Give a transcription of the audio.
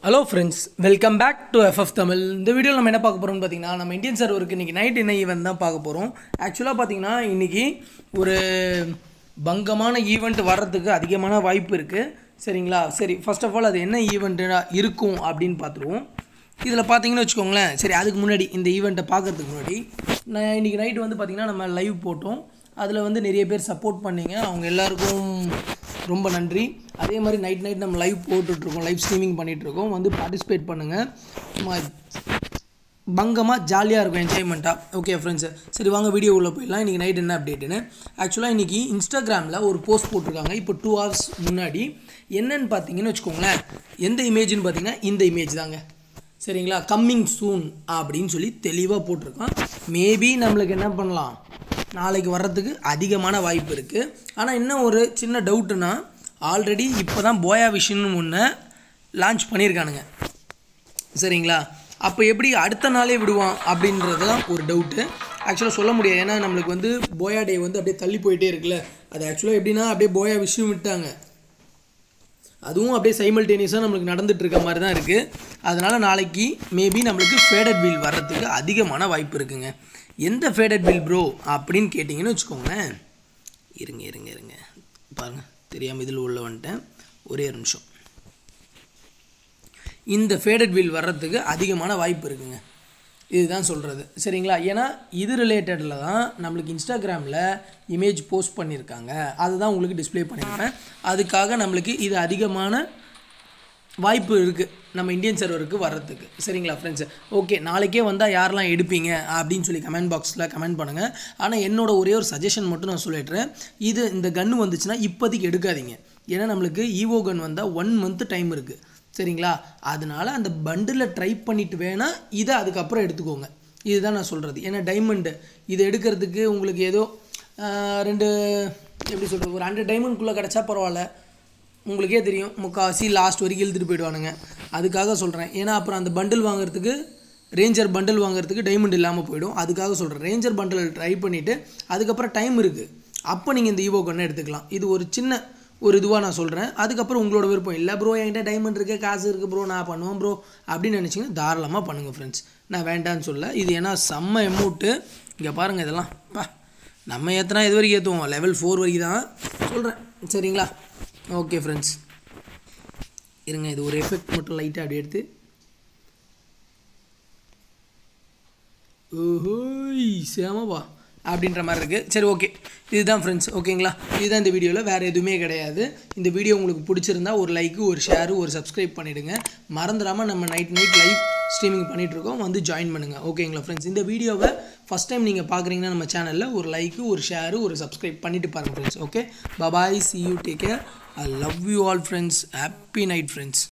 hello friends welcome back to FF Tamil இந்த வீடியோவில் நம்ம என்ன பார்க்க போகிறோம்னு பார்த்தீங்கன்னா நம்ம இந்தியன் சர்வருக்கு இன்றைக்கி நைட் என்ன ஈவெண்ட் தான் பார்க்க போகிறோம் ஆக்சுவலாக பார்த்தீங்கன்னா இன்றைக்கி ஒரு பங்கமான ஈவெண்ட் வர்றதுக்கு அதிகமான வாய்ப்பு இருக்குது சரிங்களா சரி ஃபர்ஸ்ட் ஆஃப் ஆல் அது என்ன ஈவெண்ட்டு இருக்கும் அப்படின்னு பார்த்துருவோம் இதில் பார்த்தீங்கன்னு வச்சுக்கோங்களேன் சரி அதுக்கு முன்னாடி இந்த ஈவெண்ட்டை பார்க்கறதுக்கு முன்னாடி நான் இன்றைக்கி நைட் வந்து பார்த்திங்கன்னா நம்ம லைவ் போட்டோம் அதில் வந்து நிறைய பேர் சப்போர்ட் பண்ணீங்க அவங்க எல்லாருக்கும் ரொம்ப நன்றி அதே மாதிரி நைட் நைட் நம்ம லைவ் போட்டுட்ருக்கோம் லைவ் ஸ்ட்ரீமிங் பண்ணிகிட்ருக்கோம் வந்து பார்ட்டிசிபேட் பண்ணுங்கள் சும்மா பங்கமாக ஜாலியாக இருக்கும் என்ஜாய்மெண்ட்டாக ஓகே ஃப்ரெண்ட்ஸ் சரி வாங்க வீடியோ உள்ள போயிடலாம் இன்றைக்கி நைட் என்ன அப்டேட்டுன்னு ஆக்சுவலாக இன்றைக்கி இன்ஸ்டாகிராமில் ஒரு போஸ்ட் போட்டிருக்காங்க இப்போ டூ ஹவர்ஸ் முன்னாடி என்னன்னு பார்த்தீங்கன்னு வச்சுக்கோங்களேன் எந்த இமேஜ்னு பார்த்தீங்கன்னா இந்த இமேஜ் தாங்க சரிங்களா கம்மிங் சூன் அப்படின்னு சொல்லி தெளிவாக போட்டிருக்கான் மேபி நம்மளுக்கு என்ன பண்ணலாம் நாளைக்கு வர்றதுக்கு அதிகமான வாய்ப்பு இருக்குது ஆனால் என்ன ஒரு சின்ன டவுட்டுனா ஆல்ரெடி இப்போ தான் போயா விஷன்னு ஒன்று லான்ச் பண்ணியிருக்கானுங்க சரிங்களா அப்போ எப்படி அடுத்த நாளே விடுவான் அப்படின்றது தான் ஒரு டவுட்டு ஆக்சுவலாக சொல்ல முடியாது ஏன்னா நம்மளுக்கு வந்து போயா டே வந்து அப்படியே தள்ளி போயிட்டே இருக்குல்ல அது ஆக்சுவலாக எப்படின்னா அப்படியே போயா விஷயம் விட்டாங்க அதுவும் அப்படியே சைமல்டேனியஸாக நம்மளுக்கு நடந்துட்டு இருக்க மாதிரி தான் இருக்குது அதனால் நாளைக்கு மேபி நம்மளுக்கு ஃபேடட் வீல் வர்றதுக்கு அதிகமான வாய்ப்பு இருக்குங்க எந்த ஃபேடட் வீல் ப்ரோ அப்படின்னு கேட்டிங்கன்னு வச்சுக்கோங்களேன் இருங்க இருங்க இருங்க பாருங்கள் தெரியாமல் இதில் உள்ள வந்துட்டேன் ஒரே ஒரு நிமிஷம் இந்த ஃபேடட் வீல் வர்றதுக்கு அதிகமான வாய்ப்பு இருக்குங்க இதுதான் சொல்கிறது சரிங்களா ஏன்னா இது ரிலேட்டடில் தான் நம்மளுக்கு இன்ஸ்டாகிராமில் இமேஜ் போஸ்ட் பண்ணியிருக்காங்க அதுதான் உங்களுக்கு டிஸ்ப்ளே பண்ணியிருப்பேன் அதுக்காக நம்மளுக்கு இது அதிகமான வாய்ப்பு இருக்குது நம்ம இந்தியன் சர்வருக்கு வர்றதுக்கு சரிங்களா ஃப்ரெண்ட்ஸ் ஓகே நாளைக்கே வந்தால் யாரெல்லாம் எடுப்பீங்க அப்படின்னு சொல்லி கமெண்ட் பாக்ஸில் கமெண்ட் பண்ணுங்கள் ஆனால் என்னோட ஒரே ஒரு சஜஷன் மட்டும் நான் சொல்லிடுறேன் இது இந்த கன்று வந்துச்சுன்னா இப்போதைக்கு எடுக்காதீங்க ஏன்னா நம்மளுக்கு ஈவோ கன் வந்தால் ஒன் மந்த் டைம் இருக்குது சரிங்களா அதனால அந்த பண்டில் ட்ரை பண்ணிட்டு வேணால் இதை அதுக்கப்புறம் எடுத்துக்கோங்க இதுதான் நான் சொல்கிறது ஏன்னா டைமண்டு இதை எடுக்கிறதுக்கு உங்களுக்கு ஏதோ ஆஹ், ரெண்டு எப்படி சொல்கிறது ஒரு ஹண்ட்ரட் டைமண்ட்குள்ளே கிடச்சா பரவாயில்ல உங்களுக்கே தெரியும் முக்கால்வாசி லாஸ்ட் வரைக்கும் இழுத்துட்டு போயிடுவானுங்க அதுக்காக சொல்கிறேன் ஏன்னா அப்புறம் அந்த பண்டில் வாங்குறதுக்கு ரேஞ்சர் பண்டில் வாங்குறதுக்கு டைமண்ட் இல்லாமல் போயிடும் அதுக்காக சொல்கிறேன் ரேஞ்சர் பண்டில் ட்ரை பண்ணிவிட்டு அதுக்கப்புறம் டைம் இருக்குது அப்போ நீங்கள் இந்த ஈவோ கண்ணை எடுத்துக்கலாம் இது ஒரு சின்ன ஒரு இதுவாக நான் சொல்கிறேன் அதுக்கப்புறம் உங்களோட விருப்பம் இல்லை ப்ரோ என்கிட்ட டைமண்ட் இருக்குது காசு இருக்குது ப்ரோ நான் பண்ணுவேன் ப்ரோ அப்படின்னு நினச்சிங்கன்னா தாராளமாக பண்ணுங்கள் ஃப்ரெண்ட்ஸ் நான் வேண்டான்னு சொல்ல இது ஏன்னா செம்ம எமௌண்ட்டு இங்கே பாருங்கள் இதெல்லாம் பா நம்ம ஏற்றினா இது வரைக்கும் ஏற்றுவோம் லெவல் ஃபோர் வரைக்கும் தான் சொல்கிறேன் சரிங்களா ஓகே ஃப்ரெண்ட்ஸ் இருங்க இது ஒரு எஃபெக்ட் மட்டும் லைட்டாக அப்படி எடுத்து ஓஹோய் சேமப்பா அப்படின்ற மாதிரி இருக்குது சரி ஓகே இதுதான் ஃப்ரெண்ட்ஸ் ஓகேங்களா இதுதான் இந்த வீடியோவில் வேறு எதுவுமே கிடையாது இந்த வீடியோ உங்களுக்கு பிடிச்சிருந்தா ஒரு லைக்கு ஒரு ஷேரு ஒரு சப்ஸ்கிரைப் பண்ணிவிடுங்க மறந்துடாமல் நம்ம நைட் நைட் லைவ் ஸ்ட்ரீமிங் பண்ணிகிட்ருக்கோம் வந்து ஜாயின் பண்ணுங்கள் ஓகேங்களா ஃப்ரெண்ட்ஸ் இந்த வீடியோவை ஃபஸ்ட் டைம் நீங்கள் பார்க்குறீங்கன்னா நம்ம சேனலில் ஒரு லைக்கு ஒரு ஷேரு ஒரு சப்ஸ்கிரைப் பண்ணிவிட்டு பாருங்கள் friends okay bye bye see you take care I love you all friends happy night friends